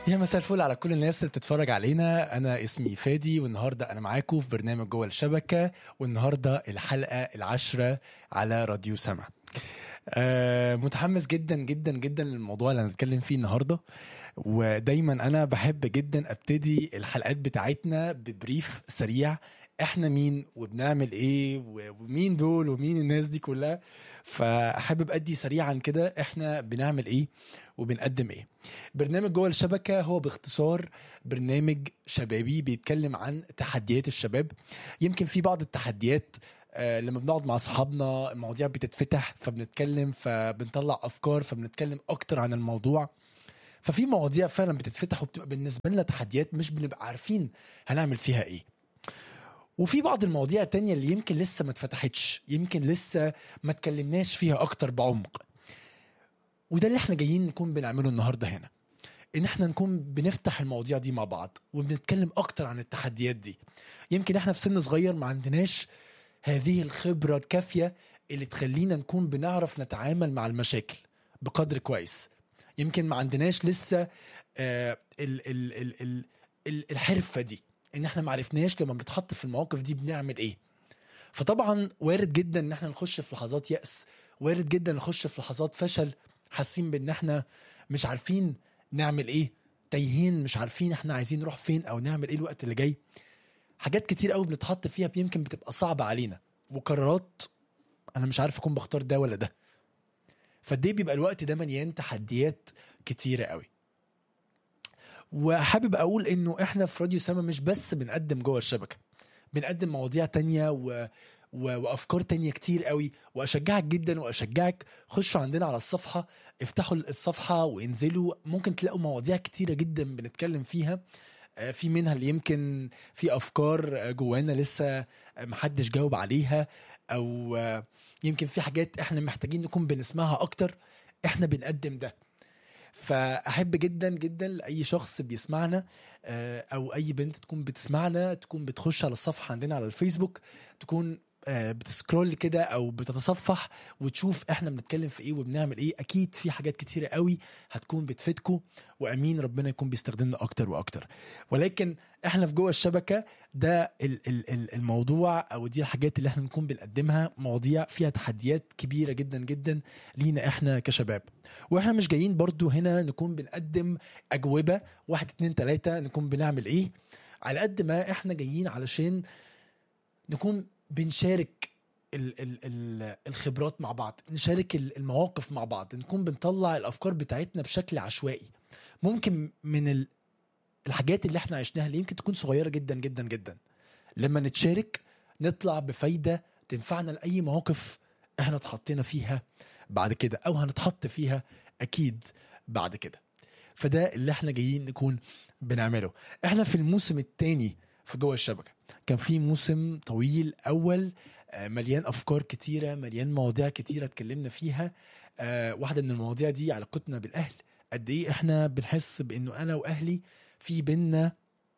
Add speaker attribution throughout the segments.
Speaker 1: يا مساء الفل على كل الناس اللي بتتفرج علينا انا اسمي فادي والنهارده انا معاكم في برنامج جوه الشبكه والنهارده الحلقه العاشره على راديو سما آه متحمس جدا جدا جدا للموضوع اللي هنتكلم فيه النهارده ودايما انا بحب جدا ابتدي الحلقات بتاعتنا ببريف سريع احنا مين وبنعمل ايه و- ومين دول ومين الناس دي كلها فحابب ادي سريعا كده احنا بنعمل ايه وبنقدم ايه برنامج جوه الشبكه هو باختصار برنامج شبابي بيتكلم عن تحديات الشباب يمكن في بعض التحديات آه، لما بنقعد مع اصحابنا المواضيع بتتفتح فبنتكلم فبنطلع افكار فبنتكلم اكتر عن الموضوع ففي مواضيع فعلا بتتفتح وبتبقى بالنسبه لنا تحديات مش بنبقى عارفين هنعمل فيها ايه وفي بعض المواضيع التانية اللي يمكن لسه ما اتفتحتش يمكن لسه ما اتكلمناش فيها اكتر بعمق وده اللي احنا جايين نكون بنعمله النهارده هنا ان احنا نكون بنفتح المواضيع دي مع بعض وبنتكلم اكتر عن التحديات دي يمكن احنا في سن صغير ما عندناش هذه الخبرة الكافية اللي تخلينا نكون بنعرف نتعامل مع المشاكل بقدر كويس يمكن ما عندناش لسه آه ال ال ال ال ال الحرفة دي ان احنا ما عرفناش لما بنتحط في المواقف دي بنعمل ايه فطبعا وارد جدا ان احنا نخش في لحظات يأس وارد جدا نخش في لحظات فشل حاسين بان احنا مش عارفين نعمل ايه تايهين مش عارفين احنا عايزين نروح فين او نعمل ايه الوقت اللي جاي حاجات كتير قوي بنتحط فيها يمكن بتبقى صعبة علينا وقرارات انا مش عارف اكون بختار ده ولا ده فقد ايه بيبقى الوقت ده مليان تحديات كتيرة قوي وحابب اقول انه احنا في راديو سما مش بس بنقدم جوه الشبكه بنقدم مواضيع تانية و... و... وافكار تانية كتير قوي واشجعك جدا واشجعك خشوا عندنا على الصفحه افتحوا الصفحه وانزلوا ممكن تلاقوا مواضيع كتيره جدا بنتكلم فيها آه، في منها اللي يمكن في افكار آه، جوانا لسه آه، محدش جاوب عليها او آه، يمكن في حاجات احنا محتاجين نكون بنسمعها اكتر احنا بنقدم ده فاحب جدا جدا لاي شخص بيسمعنا آه، او اي بنت تكون بتسمعنا تكون بتخش على الصفحه عندنا على الفيسبوك تكون آه، بتسكرول كده او بتتصفح وتشوف احنا بنتكلم في ايه وبنعمل ايه اكيد في حاجات كتيره قوي هتكون بتفيدكم وامين ربنا يكون بيستخدمنا اكتر واكتر ولكن احنا في جوه الشبكه ده ال- ال- ال- الموضوع او دي الحاجات اللي احنا نكون بنقدمها مواضيع فيها تحديات كبيره جدا جدا لينا احنا كشباب واحنا مش جايين برضو هنا نكون بنقدم اجوبه واحد اتنين تلاته نكون بنعمل ايه على قد ما احنا جايين علشان نكون بنشارك ال ال ال الخبرات مع بعض نشارك ال- المواقف مع بعض نكون بنطلع الافكار بتاعتنا بشكل عشوائي ممكن من ال الحاجات اللي احنا عشناها اللي يمكن تكون صغيره جدا جدا جدا لما نتشارك نطلع بفايده تنفعنا لاي مواقف احنا اتحطينا فيها بعد كده او هنتحط فيها اكيد بعد كده فده اللي احنا جايين نكون بنعمله احنا في الموسم الثاني في جوه الشبكه كان في موسم طويل اول آه، مليان افكار كتيره مليان مواضيع كتيره اتكلمنا فيها آه، واحده من المواضيع دي علاقتنا بالاهل قد ايه احنا بنحس بانه انا واهلي في بينا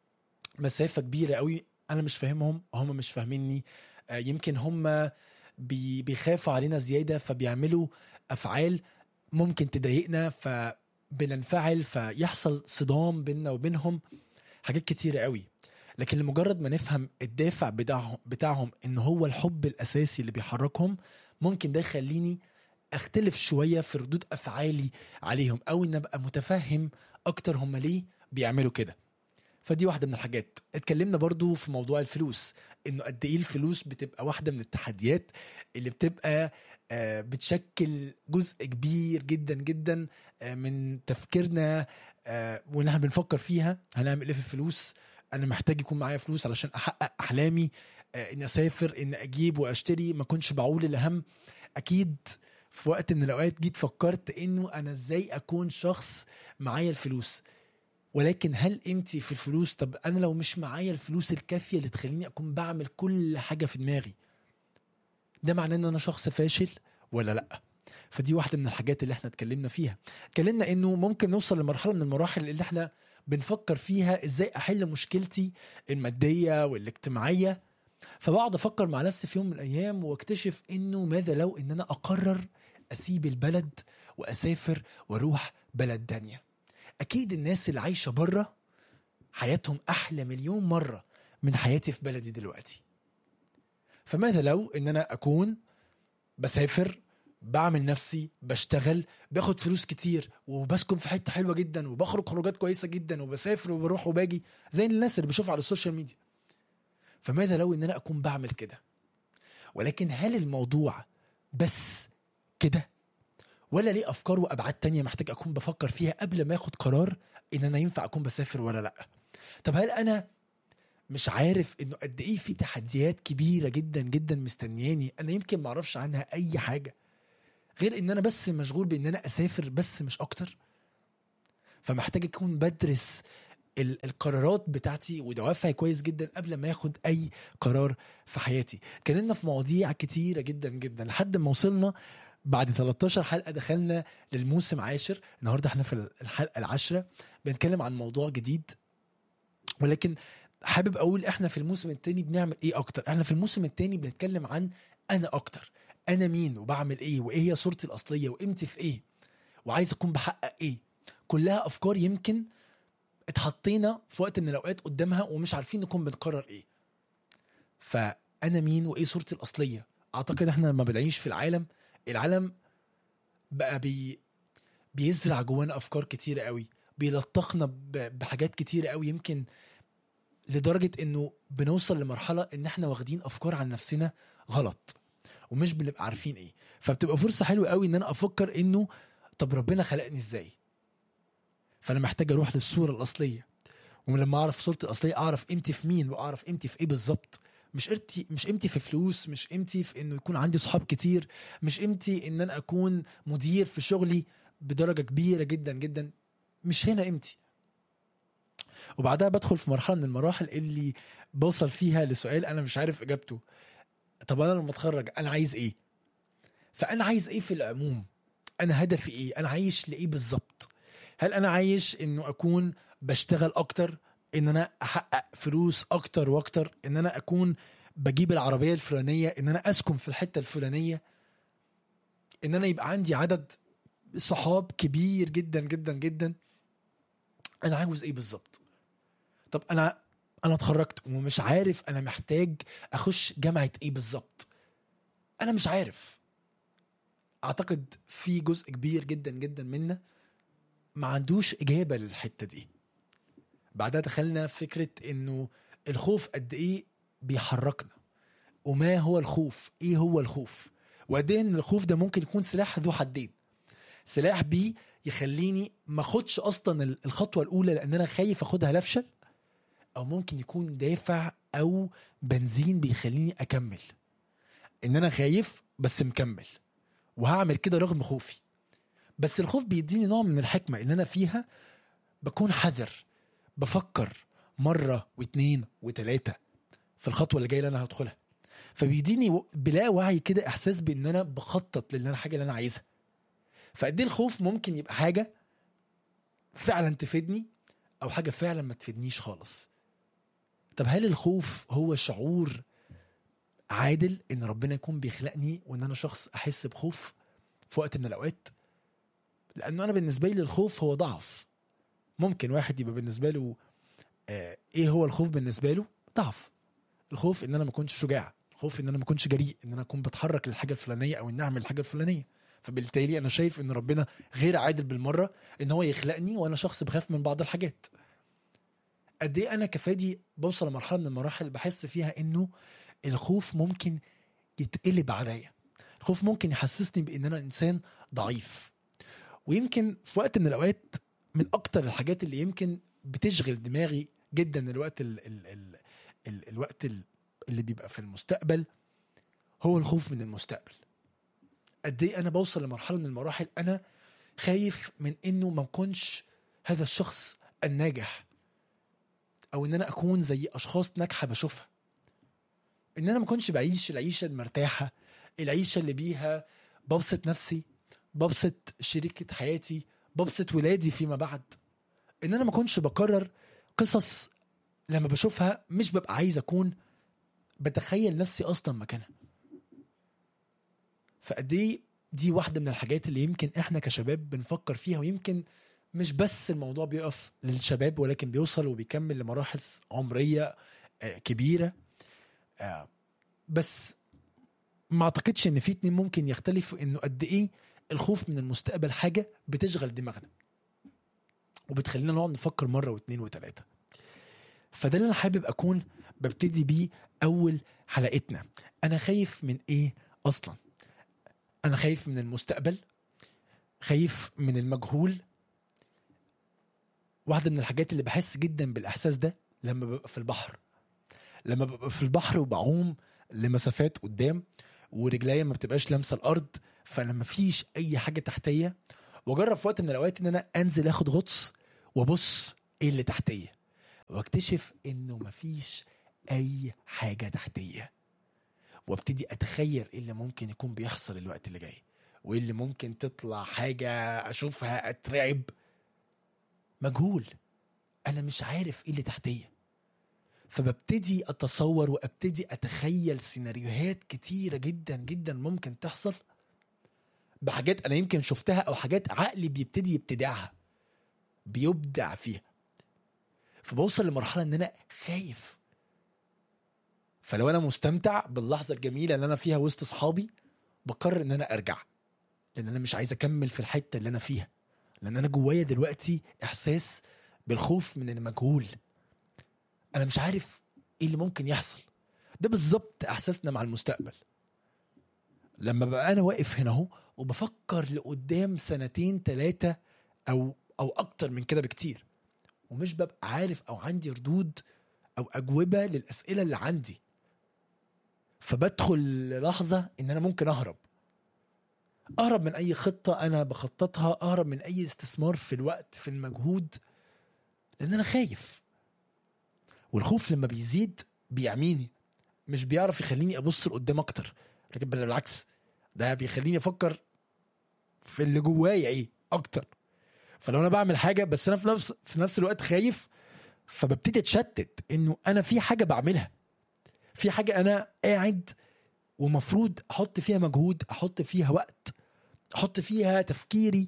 Speaker 1: مسافه كبيره قوي انا مش فاهمهم هم مش فاهميني آه، يمكن هم بي بيخافوا علينا زياده فبيعملوا افعال ممكن تضايقنا فبننفعل فيحصل صدام بيننا وبينهم حاجات كتيره قوي لكن لمجرد ما نفهم الدافع بتاعهم بتاعهم ان هو الحب الاساسي اللي بيحركهم ممكن ده يخليني اختلف شويه في ردود افعالي عليهم او ان ابقى متفهم اكتر هم ليه بيعملوا كده فدي واحده من الحاجات اتكلمنا برضو في موضوع الفلوس انه قد ايه الفلوس بتبقى واحده من التحديات اللي بتبقى آه، بتشكل جزء كبير جدا جدا آه، من تفكيرنا آه، وان احنا بنفكر فيها هنعمل ايه في الفلوس انا محتاج يكون معايا فلوس علشان احقق احلامي آه، اني اسافر ان اجيب واشتري ما كنتش بعول الهم اكيد في وقت من الاوقات جيت فكرت انه انا ازاي اكون شخص معايا الفلوس ولكن هل قيمتي في الفلوس طب انا لو مش معايا الفلوس الكافيه اللي تخليني اكون بعمل كل حاجه في دماغي ده معناه ان انا شخص فاشل ولا لا فدي واحده من الحاجات اللي احنا اتكلمنا فيها اتكلمنا انه ممكن نوصل لمرحله من المراحل اللي احنا بنفكر فيها ازاي احل مشكلتي الماديه والاجتماعيه فبقعد افكر مع نفسي في يوم من الايام واكتشف انه ماذا لو ان انا اقرر اسيب البلد واسافر واروح بلد تانية اكيد الناس اللي عايشه بره حياتهم احلى مليون مره من حياتي في بلدي دلوقتي فماذا لو ان انا اكون بسافر بعمل نفسي بشتغل باخد فلوس كتير وبسكن في حته حلوه جدا وبخرج خروجات كويسه جدا وبسافر وبروح وباجي زي الناس اللي بشوفها على السوشيال ميديا فماذا لو ان انا اكون بعمل كده ولكن هل الموضوع بس كده ولا ليه افكار وابعاد تانية محتاج اكون بفكر فيها قبل ما اخد قرار ان انا ينفع اكون بسافر ولا لا طب هل انا مش عارف انه قد ايه في تحديات كبيره جدا جدا مستنياني انا يمكن ما اعرفش عنها اي حاجه غير ان انا بس مشغول بان انا اسافر بس مش اكتر فمحتاج اكون بدرس ال- القرارات بتاعتي ودوافعي كويس جدا قبل ما اخد اي قرار في حياتي اتكلمنا في مواضيع كتيره جدا جدا لحد ما وصلنا بعد 13 حلقه دخلنا للموسم عاشر النهارده احنا في الحلقه العاشره بنتكلم عن موضوع جديد ولكن حابب اقول احنا في الموسم التاني بنعمل ايه اكتر احنا في الموسم التاني بنتكلم عن انا اكتر انا مين وبعمل ايه وايه هي صورتي الاصليه وقيمتي في ايه وعايز اكون بحقق ايه كلها افكار يمكن اتحطينا في وقت من الاوقات قدامها ومش عارفين نكون بنقرر ايه فانا مين وايه صورتي الاصليه اعتقد احنا لما بنعيش في العالم العالم بقى بي بيزرع جوانا افكار كتيره قوي بيلطخنا ب- بحاجات كتيره قوي يمكن لدرجه انه بنوصل لمرحله ان احنا واخدين افكار عن نفسنا غلط ومش بنبقى عارفين ايه فبتبقى فرصه حلوه قوي ان انا افكر انه طب ربنا خلقني ازاي فانا محتاج اروح للصوره الاصليه ولما اعرف صورتي الاصليه اعرف قيمتي في مين واعرف قيمتي في ايه بالظبط مش قيمتي مش قيمتي في فلوس مش قيمتي في انه يكون عندي صحاب كتير مش قيمتي ان انا اكون مدير في شغلي بدرجه كبيره جدا جدا مش هنا قيمتي وبعدها بدخل في مرحله من المراحل اللي بوصل فيها لسؤال انا مش عارف اجابته طب انا لما اتخرج انا عايز ايه فانا عايز ايه في العموم انا هدفي ايه انا عايش لايه بالظبط هل انا عايش انه اكون بشتغل اكتر ان انا احقق فلوس اكتر واكتر ان انا اكون بجيب العربيه الفلانيه ان انا اسكن في الحته الفلانيه ان انا يبقى عندي عدد صحاب كبير جدا جدا جدا انا عاوز ايه بالظبط طب انا انا اتخرجت ومش عارف انا محتاج اخش جامعه ايه بالظبط انا مش عارف اعتقد في جزء كبير جدا جدا منا ما عندوش اجابه للحته دي بعدها دخلنا في فكره انه الخوف قد ايه بيحركنا وما هو الخوف ايه هو الخوف وقد ايه ان الخوف ده ممكن يكون سلاح ذو حدين سلاح بيه يخليني ما اخدش اصلا ال- الخطوه الاولى لان انا خايف اخدها لفشل او ممكن يكون دافع او بنزين بيخليني اكمل ان انا خايف بس مكمل وهعمل كده رغم خوفي بس الخوف بيديني نوع من الحكمه ان انا فيها بكون حذر بفكر مره واتنين وتلاته في الخطوه اللي جايه اللي انا هدخلها فبيديني و- بلا وعي كده احساس بان انا بخطط للي انا حاجه اللي انا عايزها فقد ايه الخوف ممكن يبقى حاجه فعلا تفيدني او حاجه فعلا ما تفيدنيش خالص طب هل الخوف هو شعور عادل ان ربنا يكون بيخلقني وان انا شخص احس بخوف في وقت من الاوقات لانه انا بالنسبه لي الخوف هو ضعف ممكن واحد يبقى بالنسبه له آه ايه هو الخوف بالنسبه له ضعف الخوف ان انا ما اكونش شجاع الخوف ان انا ما اكونش جريء ان انا اكون بتحرك للحاجه الفلانيه او ان اعمل الحاجه الفلانيه فبالتالي انا شايف ان ربنا غير عادل بالمره ان هو يخلقني وانا شخص بخاف من بعض الحاجات قد ايه انا كفادي بوصل لمرحله من المراحل بحس فيها انه الخوف ممكن يتقلب عليا الخوف ممكن يحسسني بان انا انسان ضعيف ويمكن في وقت من الاوقات من اكتر الحاجات اللي يمكن بتشغل دماغي جدا الوقت ال ال ال ال الوقت ال- اللي بيبقى في المستقبل هو الخوف من المستقبل قد ايه انا بوصل لمرحله من المراحل انا خايف من انه ما اكونش هذا الشخص الناجح او ان انا اكون زي اشخاص ناجحه بشوفها ان انا ما اكونش بعيش العيشه المرتاحه العيشه اللي بيها ببسط نفسي ببسط شريكه حياتي ببسط ولادي فيما بعد ان انا ما اكونش بكرر قصص لما بشوفها مش ببقى عايز اكون بتخيل نفسي اصلا مكانها فقد ايه دي واحده من الحاجات اللي يمكن احنا كشباب بنفكر فيها ويمكن مش بس الموضوع بيقف للشباب ولكن بيوصل وبيكمل لمراحل عمريه آه، كبيره آه، بس ما اعتقدش ان في اتنين ممكن يختلفوا انه قد ايه الخوف من المستقبل حاجه بتشغل دماغنا وبتخلينا نقعد نفكر مره واثنين وثلاثه فده اللي انا حابب اكون ببتدي بيه اول حلقتنا انا خايف من ايه اصلا انا خايف من المستقبل خايف من المجهول واحده من الحاجات اللي بحس جدا بالاحساس ده لما ببقى في البحر لما ببقى في البحر وبعوم لمسافات قدام ورجليا ما بتبقاش لامسه الارض فانا ما فيش اي حاجه تحتيه واجرب في وقت من الاوقات ان انا انزل اخد غطس وابص ايه اللي تحتيه واكتشف انه ما فيش اي حاجه تحتيه وابتدي اتخيل ايه اللي ممكن يكون بيحصل الوقت اللي جاي وايه اللي ممكن تطلع حاجه اشوفها اترعب مجهول انا مش عارف ايه اللي تحتيه فببتدي اتصور وابتدي اتخيل سيناريوهات كتيره جدا جدا ممكن تحصل بحاجات انا يمكن شفتها او حاجات عقلي بيبتدي يبتدعها بيبدع فيها فبوصل لمرحله ان انا خايف فلو انا مستمتع باللحظه الجميله اللي انا فيها وسط اصحابي بقرر ان انا ارجع لان انا مش عايز اكمل في الحته اللي انا فيها لان انا جوايا دلوقتي احساس بالخوف من المجهول انا مش عارف ايه اللي ممكن يحصل ده بالظبط احساسنا مع المستقبل لما بقى انا واقف هنا اهو وبفكر لقدام سنتين ثلاثه او او اكتر من كده بكتير ومش ببقى عارف او عندي ردود او اجوبه للاسئله اللي عندي فبدخل لحظه ان انا ممكن اهرب اهرب من اي خطه انا بخططها اهرب من اي استثمار في الوقت في المجهود لان انا خايف والخوف لما بيزيد بيعميني مش بيعرف يخليني ابص لقدام اكتر لكن بل بالعكس ده بيخليني افكر في اللي جوايا ايه اكتر فلو انا بعمل حاجه بس انا في نفس في نفس الوقت خايف فببتدي اتشتت انه انا في حاجه بعملها في حاجه انا قاعد ومفروض احط فيها مجهود احط فيها وقت احط فيها تفكيري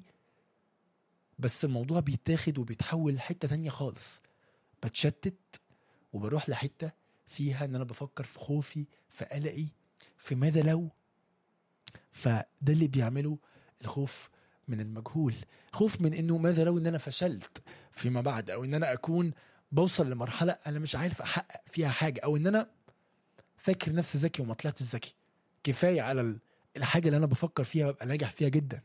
Speaker 1: بس الموضوع بيتاخد وبيتحول لحته تانية خالص بتشتت وبروح لحته فيها ان انا بفكر في خوفي في قلقي في ماذا لو فده اللي بيعمله الخوف من المجهول خوف من انه ماذا لو ان انا فشلت فيما بعد او ان انا اكون بوصل لمرحله انا مش عارف احقق فيها حاجه او ان انا فاكر نفسي ذكي وما طلعتش ذكي كفايه على الحاجه اللي انا بفكر فيها ببقى ناجح فيها جدا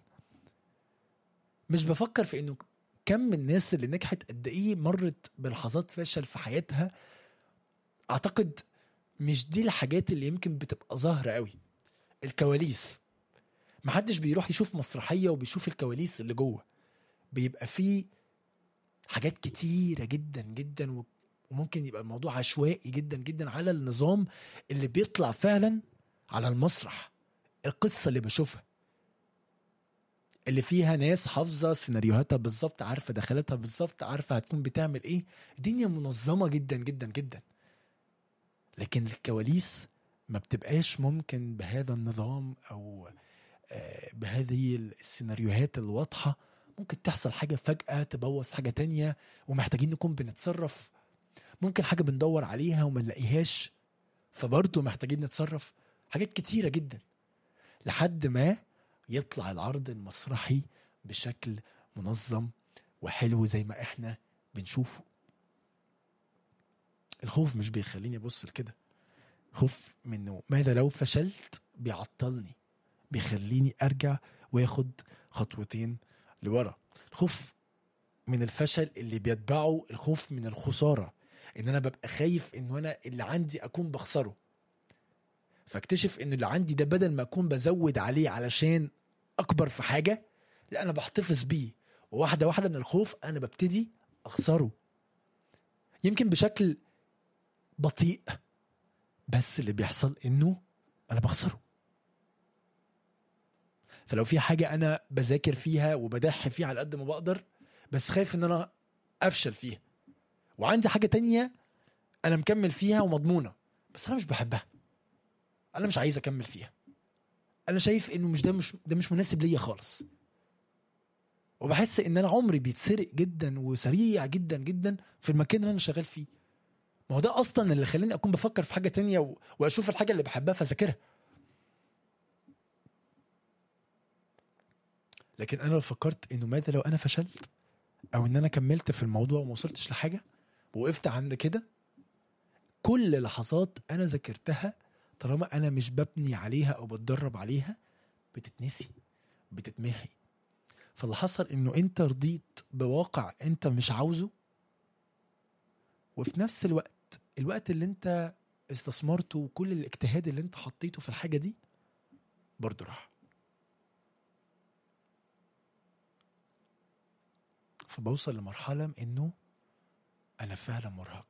Speaker 1: مش بفكر في انه كم من الناس اللي نجحت قد ايه مرت بلحظات فشل في حياتها اعتقد مش دي الحاجات اللي يمكن بتبقى ظاهره قوي الكواليس محدش بيروح يشوف مسرحيه وبيشوف الكواليس اللي جوه بيبقى فيه حاجات كتيره جدا جدا وممكن يبقى الموضوع عشوائي جدا جدا على النظام اللي بيطلع فعلا على المسرح القصه اللي بشوفها اللي فيها ناس حافظه سيناريوهاتها بالظبط عارفه دخلتها بالظبط عارفه هتكون بتعمل ايه الدنيا منظمه جدا جدا جدا لكن الكواليس ما بتبقاش ممكن بهذا النظام او آه، بهذه السيناريوهات الواضحه ممكن تحصل حاجه فجاه تبوظ حاجه تانية ومحتاجين نكون بنتصرف ممكن حاجه بندور عليها وما نلاقيهاش فبرضه محتاجين نتصرف حاجات كتيره جدا لحد ما يطلع العرض المسرحي بشكل منظم وحلو زي ما احنا بنشوفه الخوف مش بيخليني ابص لكده خوف منه ماذا لو فشلت بيعطلني بيخليني ارجع واخد خطوتين لورا الخوف من الفشل اللي بيتبعه الخوف من الخساره ان انا ببقى خايف انه انا اللي عندي اكون بخسره فاكتشف ان اللي عندي ده بدل ما اكون بزود عليه علشان اكبر في حاجه لا انا بحتفظ بيه وواحده واحده من الخوف انا ببتدي اخسره يمكن بشكل بطيء بس اللي بيحصل انه انا بخسره فلو في حاجه انا بذاكر فيها وبدح فيها على قد ما بقدر بس خايف ان انا افشل فيها وعندي حاجه تانية انا مكمل فيها ومضمونه بس انا مش بحبها انا مش عايز اكمل فيها انا شايف انه مش ده مش ده مش مناسب ليا خالص وبحس ان انا عمري بيتسرق جدا وسريع جدا جدا في المكان اللي انا شغال فيه ما هو ده اصلا اللي خلاني اكون بفكر في حاجه تانية و... واشوف الحاجه اللي بحبها فذاكرها لكن انا لو فكرت انه ماذا لو انا فشلت او ان انا كملت في الموضوع وما وصلتش لحاجه ووقفت عند كده كل لحظات انا ذاكرتها طالما انا مش ببني عليها او بتدرب عليها بتتنسي بتتمحي فاللي حصل انه انت رضيت بواقع انت مش عاوزه وفي نفس الوقت الوقت اللي انت استثمرته وكل الاجتهاد اللي انت حطيته في الحاجه دي برضه راح فبوصل لمرحله انه انا فعلا مرهق